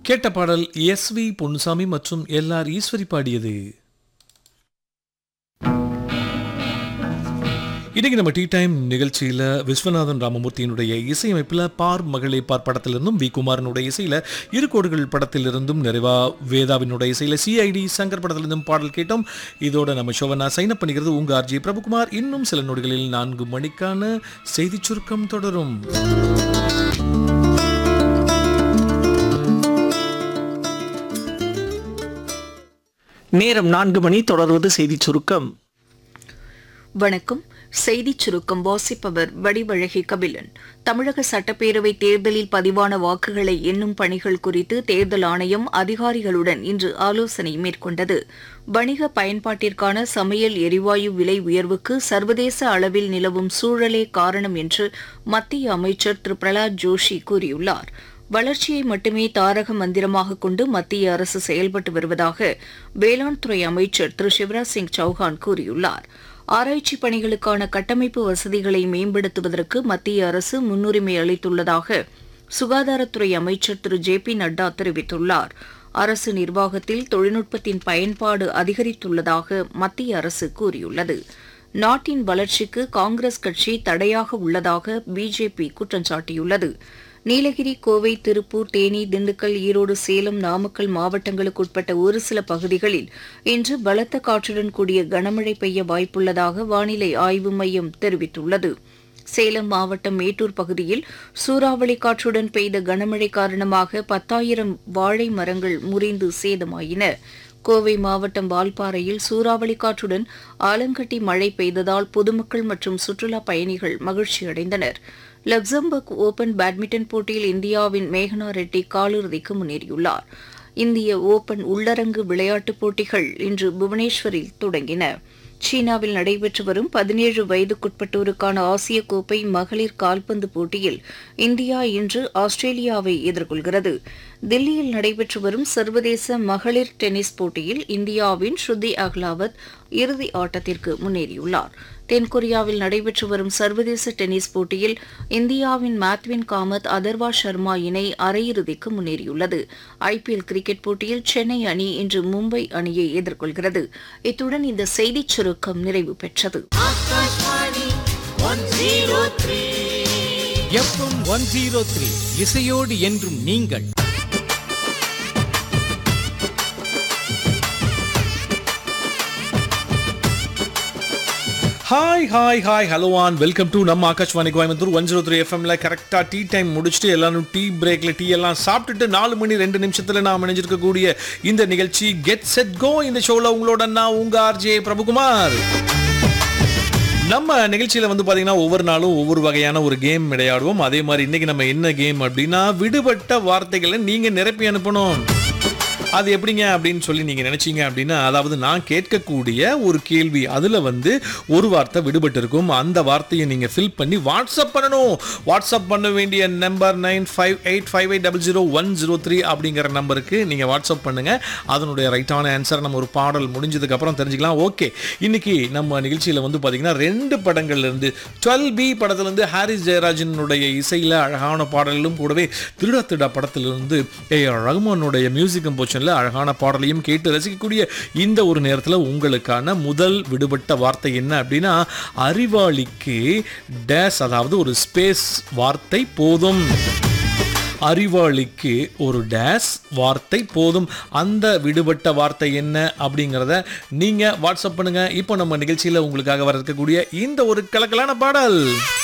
கேட்ட பாடல் S we Ponnusamy மற்றும் எல் ஆர் ஈஸ்வரி பாடியது இன்னைக்கு நம்ம டீ டைம் நிகழ்ச்சியில் விஸ்வநாதன் ராமமூர்த்தியினுடைய இசையமைப்பில் பார் மகளே பார் படத்திலிருந்தும் வி குமாரனுடைய இசையில் இரு கோடுகள் படத்திலிருந்தும் நிறைவா வேதாவினுடைய இசையில் சிஐடி சங்கர் படத்திலிருந்தும் பாடல் கேட்டோம் இதோட நம்ம ஷோவை நான் சைன் அப் பண்ணிக்கிறது உங்க ஆர்ஜி பிரபுகுமார் இன்னும் சில நொடிகளில் நான்கு மணிக்கான செய்திச் சுருக்கம் தொடரும் நேரம் நான்கு மணி தொடர்வது செய்திச் சுருக்கம் வணக்கம் செய்திச் சுருக்கம் வாசிப்பவர் வடிவழகி கபிலன் தமிழக சட்டப்பேரவை தேர்தலில் பதிவான வாக்குகளை எண்ணும் பணிகள் குறித்து தேர்தல் ஆணையம் அதிகாரிகளுடன் இன்று ஆலோசனை மேற்கொண்டது வணிக பயன்பாட்டிற்கான சமையல் எரிவாயு விலை உயர்வுக்கு சர்வதேச அளவில் நிலவும் சூழலே காரணம் என்று மத்திய அமைச்சர் திரு பிரலாத் ஜோஷி கூறியுள்ளார் வளர்ச்சியை மட்டுமே தாரக மந்திரமாக கொண்டு மத்திய அரசு செயல்பட்டு வருவதாக வேளாண் துறை அமைச்சர் திரு சிவராஜ் சிங் சௌஹான் கூறியுள்ளார் ஆராய்ச்சி பணிகளுக்கான கட்டமைப்பு வசதிகளை மேம்படுத்துவதற்கு மத்திய அரசு முன்னுரிமை அளித்துள்ளதாக சுகாதாரத்துறை அமைச்சர் திரு ஜே பி நட்டா தெரிவித்துள்ளார் அரசு நிர்வாகத்தில் தொழில்நுட்பத்தின் பயன்பாடு அதிகரித்துள்ளதாக மத்திய அரசு கூறியுள்ளது நாட்டின் வளர்ச்சிக்கு காங்கிரஸ் கட்சி தடையாக உள்ளதாக பிஜேபி குற்றம் சாட்டியுள்ளது நீலகிரி கோவை திருப்பூர் தேனி திண்டுக்கல் ஈரோடு சேலம் நாமக்கல் மாவட்டங்களுக்கு உட்பட்ட ஒரு சில பகுதிகளில் இன்று பலத்த காற்றுடன் கூடிய கனமழை பெய்ய வாய்ப்புள்ளதாக வானிலை ஆய்வு மையம் தெரிவித்துள்ளது சேலம் மாவட்டம் மேட்டூர் பகுதியில் சூறாவளி காற்றுடன் பெய்த கனமழை காரணமாக பத்தாயிரம் வாழை மரங்கள் முறிந்து சேதமாயின கோவை மாவட்டம் வால்பாறையில் சூறாவளி காற்றுடன் ஆலங்கட்டி மழை பெய்ததால் பொதுமக்கள் மற்றும் சுற்றுலா பயணிகள் மகிழ்ச்சியடைந்தனர் லக்சம்பர்க் ஓபன் பேட்மிண்டன் போட்டியில் இந்தியாவின் மேகனா ரெட்டி காலிறுதிக்கு முன்னேறியுள்ளார் இந்திய ஓபன் உள்ளரங்கு விளையாட்டுப் போட்டிகள் இன்று புவனேஸ்வரில் தொடங்கின சீனாவில் நடைபெற்று வரும் பதினேழு வயதுக்குட்பட்டோருக்கான ஆசிய கோப்பை மகளிர் கால்பந்து போட்டியில் இந்தியா இன்று ஆஸ்திரேலியாவை எதிர்கொள்கிறது தில்லியில் நடைபெற்று வரும் சர்வதேச மகளிர் டென்னிஸ் போட்டியில் இந்தியாவின் ஸ்ருதி அஹ்லாவத் இறுதி ஆட்டத்திற்கு முன்னேறியுள்ளார் தென்கொரியாவில் நடைபெற்று வரும் சர்வதேச டென்னிஸ் போட்டியில் இந்தியாவின் மேத்வின் காமத் அதர்வா சர்மா இணை அரையிறுதிக்கு முன்னேறியுள்ளது ஐபிஎல் கிரிக்கெட் போட்டியில் சென்னை அணி இன்று மும்பை அணியை எதிர்கொள்கிறது இத்துடன் இந்த செய்திச் சுருக்கம் நிறைவு பெற்றது எஃப்எம் ஒன் ஜீரோ த்ரீ இசையோடு என்றும் நீங்கள் ஹாய் ஹாய் ஹாய் ஹலோ ஆன் வெல்கம் டு நம்ம Akashvani Coimbatore one zero three எஃப்எம்ல கரெக்டாக டீ டைம் முடிச்சுட்டு எல்லாரும் டீ பிரேக்ல டீ எல்லாம் சாப்பிட்டுட்டு நாலு மணி ரெண்டு நிமிஷத்துல நான் இணைஞ்சிருக்கக்கூடிய இந்த நிகழ்ச்சி கெட் செட் கோ இந்த ஷோல உங்களோட நான் உங்க ஆர்ஜே பிரபுகுமார் நம்ம நிகழ்ச்சியில் வந்து பார்த்தீங்கன்னா ஒவ்வொரு நாளும் ஒவ்வொரு வகையான ஒரு கேம் விளையாடுவோம் அதே மாதிரி இன்னைக்கு நம்ம என்ன கேம் அப்படின்னா விடுபட்ட வார்த்தைகளை நீங்கள் நிரப்பி அனுப்பணும் அது எப்படிங்க அப்படின்னு சொல்லி நீங்கள் நினச்சிங்க அப்படின்னா அதாவது நான் கேட்கக்கூடிய ஒரு கேள்வி அதில் வந்து ஒரு வார்த்தை விடுபட்டு இருக்கும் அந்த வார்த்தையை நீங்கள் ஃபில் பண்ணி வாட்ஸ்அப் பண்ணணும் வாட்ஸ்அப் பண்ண வேண்டிய number nine five eight five eight double zero one zero three அப்படிங்கிற நம்பருக்கு நீங்கள் வாட்ஸ்அப் பண்ணுங்கள் அதனுடைய ரைட்டான ஆன்சர் நம்ம ஒரு பாடல் முடிஞ்சதுக்கப்புறம் தெரிஞ்சுக்கலாம் ஓகே இன்னைக்கு நம்ம நிகழ்ச்சியில் வந்து பார்த்தீங்கன்னா ரெண்டு படங்கள்லேருந்து டுவெல் பி படத்துலேருந்து ஹாரிஸ் ஜெயராஜனுடைய இசையில் அழகான பாடலும் கூடவே திருடா திருடா படத்திலிருந்து ஏ ஆர் ரகுமானுடைய மியூசிக்கும் போர்ஷனில் அழகான பாடலையும் கேட்டு ரசிக்கக்கூடிய இந்த ஒரு நேரத்தில் உங்களுக்கான முதல் விடுபட்ட வார்த்தை என்ன அப்படின்னா அறிவாளிக்கு டேஸ் அதாவது ஒரு ஸ்பேஸ் வார்த்தை போதும் அறிவாளிக்கு ஒரு டேஸ் வார்த்தை போதும் அந்த விடுபட்ட வார்த்தை என்ன அப்படிங்கிறத நீங்கள் வாட்ஸ்அப் பண்ணுங்கள் இப்போ நம்ம நிகழ்ச்சியில் உங்களுக்காக வர இருக்கக்கூடிய இந்த ஒரு கலக்கலான பாடல்